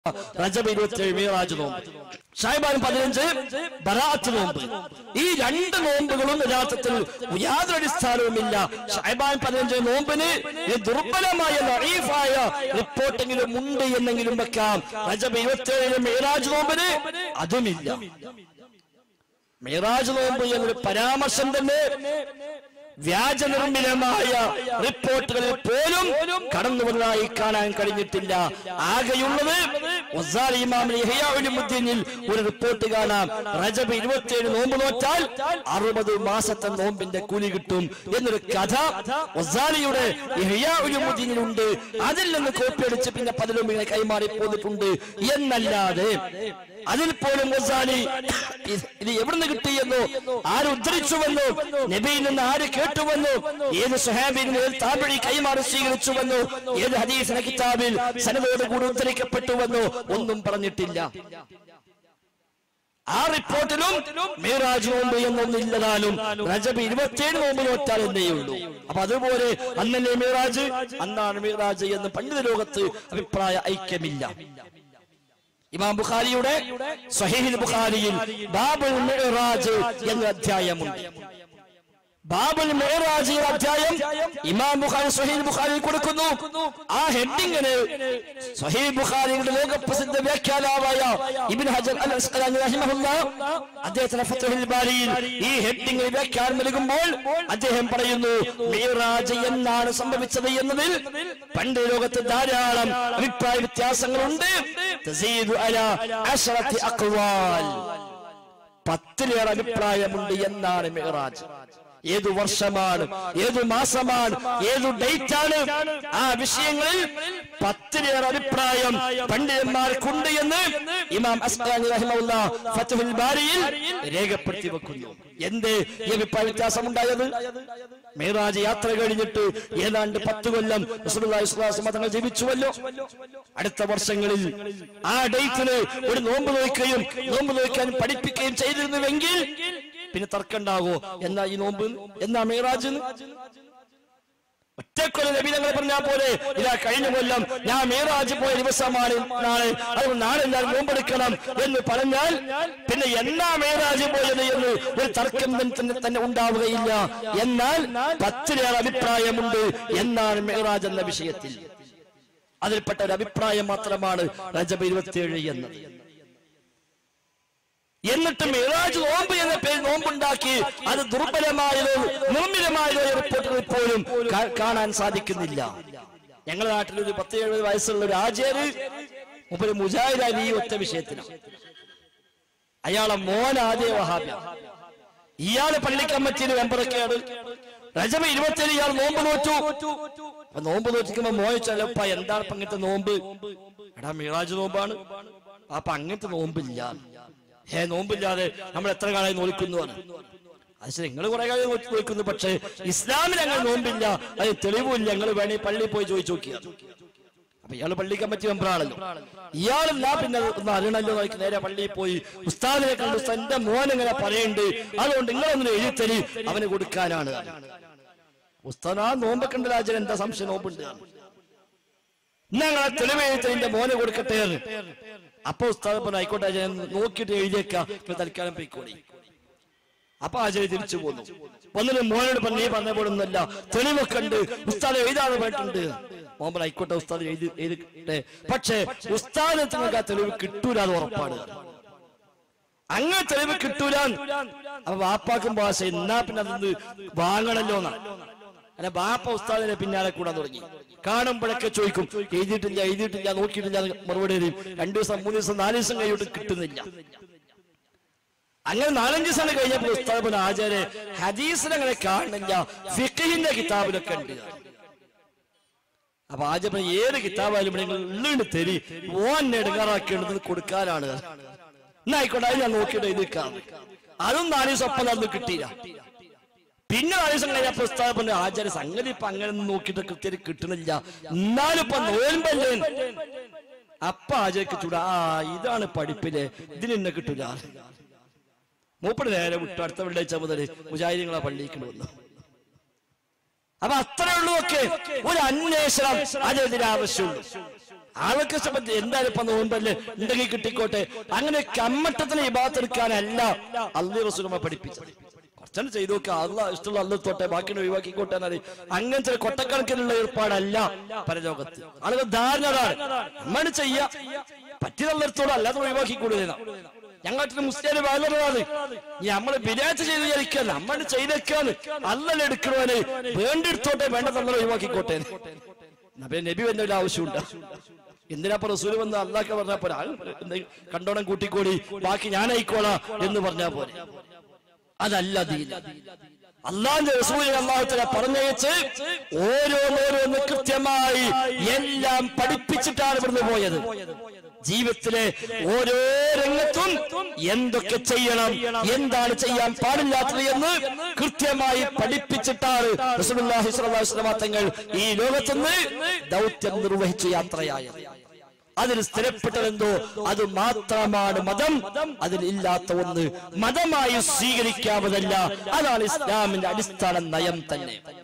റജബ് ഇരുപത്തിയേഴ് മീറാജ് നോമ്പ് ഷായ്ബാൻ പതിനഞ്ച് ബറാത്ത് നോമ്പ് ഈ രണ്ട് നോമ്പുകളും യഥാർത്ഥത്തിൽ യാതൊരു അടിസ്ഥാനവുമില്ല ഷായ്ബാൻ പതിനഞ്ച് നോമ്പിന് ഈ ദുർബലമായ ലറീഫായ റിപ്പോർട്ടെങ്കിലും ഉണ്ട് എന്നെങ്കിലും വെക്കാം റജബ് ഇരുപത്തിയേഴ് മീറാജ് നോമ്പിന് അതുമില്ല മീറാജ് നോമ്പ് എന്നൊരു പരാമർശം തന്നെ വ്യാജനിർമ്മിതമായ റിപ്പോർട്ടുകളിൽ പോലും കടന്നു വന്നതായി കാണാൻ കഴിഞ്ഞിട്ടില്ല ആകെയുള്ളത് വസാൽ ഇമാമിന് യഹ്യാ ഉലുമുദ്ദീനിൽ ഒരു റിപ്പോർട്ട് കാണാം റജബ് ഇരുപത്തിയേഴ് നോമ്പ് നോറ്റാൽ അറുപത് മാസത്തെ നോമ്പിന്റെ കൂലി കിട്ടും എന്നൊരു കഥ വസാലിയുടെ യഹ്യാ ഉലുമുദ്ദീനിലുണ്ട് അതിൽ നിന്ന് കോപ്പി അടിച്ച് പിന്നെ പലരും ഇങ്ങനെ കൈമാറി പോന്നിട്ടുണ്ട് എന്നല്ലാതെ അതിൽ പോലും ഗസാലി ഇത് ഇത് എവിടുന്ന് കിട്ടിയെന്നോ ആര് ഉദ്ധരിച്ചുവെന്നോ നബിയിൽ നിന്ന് ആര് കേട്ടുവെന്നോ ഏത് സുഹാബിൽ നിന്ന് ഏത് താബഴി കൈമാറി സ്വീകരിച്ചുവെന്നോ ഏത് ഹദീസിന കിതാബിൽ സനതോട് കൂടി ഉദ്ധരിക്കപ്പെട്ടുവെന്നോ ഒന്നും പറഞ്ഞിട്ടില്ല ആ റിപ്പോർട്ടിലും മീറാജ് നോമ്പ് എന്നൊന്നില്ലതാനും റജബ് ഇരുപത്തിയേഴ് നോമ്പ് നോറ്റാൽ എന്നേ ഉള്ളൂ അപ്പൊ അതുപോലെ അന്നല്ലേ മീറാജ് അന്നാണ് മീറാജ് എന്ന് പണ്ഡിത ലോകത്ത് അഭിപ്രായ ഐക്യമില്ല ഇമാം ബുഖാരിയുടെ സഹീഹുൽ ബുഖാരിയിൽ ബാബുൽ മിഅ്റാജ് എന്ന അധ്യായമുണ്ട് ബാബുൽ മിഅ്റാജ് എന്ന അധ്യായം ഇമാം ബുഖാരി സഹീഹുൽ ബുഖാരിയിൽ കൊടുക്കുന്നു ആ ഹെഡിങ്ങിന് സഹീഹ് ബുഖാരിയുടെ ലോകപ്രസിദ്ധ വ്യാഖ്യാതാവായ ഇബ്നു ഹജർ അൽ അസ്ഖലാനി റഹിമഹുല്ലാ അദ്ദേഹത്തിന്റെ ഫത്ഹുൽ ബാരിയിൽ ഈ ഹെഡിങ്ങിന് വ്യാഖ്യാനം നൽകുമ്പോൾ അദ്ദേഹം പറയുന്നു മിഅ്റാജ് എന്നാണ് സംഭവിച്ചത് എന്നതിൽ പണ്ട് ലോകത്ത് ധാരാളം അഭിപ്രായ വ്യത്യാസങ്ങളുണ്ട് തസീദു അലാ അശറത്തി അഖ്വാൽ പത്തിലേറെ അഭിപ്രായമുണ്ട് എന്നാണ് മിഹ്റാജ് ഏതു വർഷമാണ് ഏതു മാസമാണ് ഏതു ഡേറ്റ് ആണ് ആ വിഷയങ്ങളിൽ പത്തിലേറെ അഭിപ്രായം പണ്ഡിതന്മാർക്കുണ്ട് എന്ന് ഇമാം അസ്ഖാനി റഹിമഹുല്ല ഫത്ഹുൽ ബാരിയിൽ രേഖപ്പെടുത്തി വെക്കുന്നു എന്ത് ഈ അഭിപ്രായ വ്യത്യാസം ഉണ്ടായത് മേറാജ് യാത്ര കഴിഞ്ഞിട്ട് ഏതാണ്ട് പത്ത് കൊല്ലം റസൂലുള്ളാഹി സ്വല്ലല്ലാഹു അലൈഹി വസല്ലം തങ്ങൾ ജീവിച്ചുവല്ലോ അടുത്ത വർഷങ്ങളിൽ ആ ഡേറ്റിന് ഒരു നോമ്പ് നോക്കുകയും നോമ്പ് നോക്കാൻ പഠിപ്പിക്കുകയും ചെയ്തിരുന്നുവെങ്കിൽ പിന്നെ തർക്കണ്ടാകോ എന്നാ ഈ നോമ്പ് എന്നാ മേറാജ് ഒറ്റക്കൊല്ലം നബി തങ്ങൾ പറഞ്ഞാൽ പോലെ ഇതാ കഴിഞ്ഞ കൊല്ലം ഞാൻ മേറാജ് പോയ ദിവസമാണ് നാളെ അതുകൊണ്ട് നാളെ ഞാൻ നോമ്പെടുക്കണം എന്ന് പറഞ്ഞാൽ പിന്നെ എന്നാ മേറാജ് പോയത് എന്ന് ഒരു തർക്കം തന്നെ തന്നെ ഉണ്ടാവുകയില്ല എന്നാൽ പത്തിലേറെ അഭിപ്രായമുണ്ട് എന്നാണ് മേറാജ് എന്ന വിഷയത്തിൽ അതിൽപ്പെട്ട ഒരു അഭിപ്രായം മാത്രമാണ് റജബ് ഇരുപത്തിയേഴ് എന്നത് എന്നിട്ട് മിറാജ് നോമ്പ് എന്ന പേര് നോമ്പുണ്ടാക്കി അത് ദുർബലമായതോ നിർമ്മിതമായതോ റിപ്പോർട്ടുകളിൽ പോലും കാ- കാണാൻ സാധിക്കുന്നില്ല ഞങ്ങളുടെ നാട്ടിൽ ഒരു പത്ത് എഴുപത് വയസ്സുള്ള ഒരു ആചാര് മുപ്പത് മുജാഹിദാൻ ഈ ഒറ്റ വിഷയത്തിനാണ് അയാളെ മോൻ ആദ്യ വഹാബി ഇയാള് പള്ളിക്കമ്മറ്റിയിൽ മെമ്പറൊക്കെയാണ് രജമ ഇരുപത്തേഴ് ഇയാൾ നോമ്പ് നോറ്റു അപ്പൊ നോമ്പ് നോറ്റിക്കുമ്പോ മോയ ചെലപ്പ എന്താണ് ഇപ്പൊ അങ്ങനത്തെ നോമ്പ് എടാ മിറാജ് നോമ്പാണ് അപ്പൊ അങ്ങനത്തെ നോമ്പില്ല ഹേ നോമ്പില്ലാതെ നമ്മൾ എത്ര കാലമായി നോൽക്കുന്നുവാണ് അത് ശരി നിങ്ങൾ കുറെ കാലം നോക്കി നോക്കുന്നു പക്ഷേ ഇസ്ലാമിൽ അങ്ങനെ നോമ്പില്ല അത് തെളിവില്ല ഞങ്ങൾ വേണേ പള്ളിയിൽ പോയി ചോദിച്ചു നോക്കിയാൽ അപ്പൊ ഇയാള് പള്ളി കമ്മിറ്റി മെമ്പറാണല്ലോ ഇയാളല്ല പിന്നെ ഒന്ന് അറിയണല്ലോ നോക്കി നേരെ പള്ളിയിൽ പോയി ഉസ്താദിനെ കണ്ട് ഉസ്താദ് എന്റെ മോൻ ഇങ്ങനെ പറയുന്നുണ്ട് അതുകൊണ്ട് നിങ്ങളൊന്ന് എഴുത്തരി അവന് കൊടുക്കാനാണ് ഉസ്താദ് ആ നോമ്പൊക്കെ ഉണ്ട് രാജൻ എന്താ സംശയം നോമ്പുണ്ട് ഞങ്ങളെ തെളിവെഴുത്തരിന്റെ മോനെ കൊടുക്കട്ടെ എന്ന്. അപ്പൊ ഉസ്താദ് പറഞ്ഞു ആയിക്കോട്ടെ ഞാൻ നോക്കിയിട്ട് എഴുതിയേക്കാം ഇപ്പൊ തൽക്കാലം പോയിക്കോടി അപ്പൊ ആചാര്യ തിരിച്ചു പോന്നു വന്നിട്ട് മോനോട് പറഞ്ഞു നീ പറഞ്ഞ പോലൊന്നുമല്ല തെളിവൊക്കെ ഉണ്ട് ഉസ്താദ് എഴുതാതെ പോയിട്ടുണ്ട് മോഹൻ ആയിക്കോട്ടെ ഉസ്താദ് എഴുതി എഴുതിട്ടെ പക്ഷേ ഉസ്താദ് നിങ്ങൾക്ക് ആ തെളിവ് കിട്ടൂല അത് ഉറപ്പാണ് അങ്ങനെ തെളിവ് കിട്ടൂല അപ്പൊ വാപ്പാക്കും ഭാഷ എന്നാ പിന്നെ അതൊന്ന് വാങ്ങണല്ലോ എന്നാ അല്ല ബാപ്പ ഉസ്താദിനെ പിന്നാലെ കൂടാൻ തുടങ്ങി കാണുമ്പോഴൊക്കെ ചോദിക്കും എഴുതിയിട്ടില്ല എഴുതിയിട്ടില്ല നോക്കിയിട്ടില്ല എന്ന് മറുപടി തരും രണ്ടു ദിവസം മൂന്ന് ദിവസം നാല് ദിവസം കഴിയോട്ട് കിട്ടുന്നില്ല അങ്ങനെ നാലഞ്ച് ദിവസം കഴിഞ്ഞപ്പോൾ ഉസ്താദ് പറഞ്ഞ ആചാര്യ ഹദീസിൽ അങ്ങനെ കാണുന്നില്ല ഫിഖഹിന്റെ കിതാബിലൊക്കെ ഉണ്ട് അപ്പൊ ആചാര്യ ഏത് കിതാബായാലും ഇവിടെ നിങ്ങൾ ഉള്ളിട്ട് തരി ഓൻ എടുക്കാറാക്കേണ്ടത് കൊടുക്കാനാണ് എന്നാ ആയിക്കോട്ടെ അത് ഞാൻ നോക്കിയിട്ട് എഴുതിക്കാം അതും നാല് ദിവസം ഒപ്പം നടന്ന് കിട്ടിയില്ല പിന്നെ നാല് ദിവസം കഴിഞ്ഞപ്പോ ഉസ്താദ് പറഞ്ഞു ആചാര്യ സംഗതി ഇപ്പൊ അങ്ങനെ നോക്കിയിട്ട് കൃത്യം കിട്ടണില്ല എന്നാലും ഇപ്പൊ നോൽമ്പല്ലേ അപ്പൊ ആചാര്യക്ക് ചൂടാ ആ ഇതാണ് പഠിപ്പില് ഇതിന് എന്നെ കിട്ടൂല മൂപ്പട് നേരെ വിട്ടു അടുത്ത വെള്ളിയാഴ്ച മുതൽ മുജാഹിദികളെ പള്ളിക്ക് വന്നു അപ്പൊ അത്രേ ഉള്ളൂ ഒക്കെ ഒരു അന്വേഷണം അതിന് ആവശ്യമുള്ളൂ ആൾക്ക് ഇഷ്ടപ്പെട്ട് എന്തായാലും ഇപ്പൊ നോമ്പല്ലേ ഉണ്ടെങ്കിൽ കിട്ടിക്കോട്ടെ അങ്ങനെ കമ്മട്ടത്തിന് ഇബാത്തെടുക്കാനല്ല അള്ളി റസൂലമ പഠിപ്പിച്ചത് കുറച്ചാണ് ചെയ്തു നോക്കുക അല്ല ഇഷ്ടമുള്ള അല്ലത്തോട്ടെ ബാക്കി ഒഴിവാക്കിക്കോട്ടെ എന്നാല് അങ്ങനത്തെ കൊട്ടക്കണക്കിനുള്ള ഏർപ്പാടല്ല പരലോകത്ത് ആളുകൾ ധാരണ അതാണ് നമ്മൾ ചെയ്യാ പറ്റിയതല്ലത്തോളം അല്ലാതെ ഒഴിവാക്കിക്കൂടുന്ന ഞങ്ങളുടെ മുസ്ലിം വളർന്നതാണ് ഈ നമ്മള് ബിരാജ് ചെയ്ത് വിചാരിക്കുക നമ്മൾ ചെയ്തേക്കാണ് അല്ലല്ല എടുക്കണവന് വേണ്ടെടുത്തോട്ടെ വേണ്ട നമ്മൾ ഒഴിവാക്കിക്കോട്ടെ നബി നബി വന്ന ഒരു ആവശ്യമുണ്ട് എന്തിനാ ഇപ്പൊ റസൂല് വന്ന് അള്ളാഹ് പറഞ്ഞാ പോലെ കണ്ടോണം കൂട്ടിക്കോടി ബാക്കി ഞാനായിക്കോളാം എന്ന് പറഞ്ഞാ പോലെ അതല്ല ദീൻ അള്ളാന്റെ റസൂലിനെ അള്ളാഹുത്തല പറഞ്ഞയച്ച് ഓരോന്നോരോന്ന് കൃത്യമായി എല്ലാം പഠിപ്പിച്ചിട്ടാണ് ഇവിടുന്ന് പോയത് ജീവിതത്തിലെ ഓരോ രംഗത്തും എന്തൊക്കെ ചെയ്യണം എന്താണ് ചെയ്യാൻ പാടില്ലാത്തത് എന്ന് കൃത്യമായി പഠിപ്പിച്ചിട്ടാണ് റസൂലുള്ളാഹി സ്വല്ലല്ലാഹു അലൈഹി വസല്ലം തങ്ങൾ ഈ ലോകത്തുനിന്ന് ദൗത്യം നിർവഹിച്ചു യാത്രയായത് അതിൽ സ്ഥിരപ്പെട്ടതെന്തോ അത് മാത്രമാണ് മതം അതിൽ ഇല്ലാത്ത ഒന്ന് മതമായി സ്വീകരിക്കാവതല്ല അതാണ് ഇസ്ലാമിന്റെ അടിസ്ഥാന നയം തന്നെ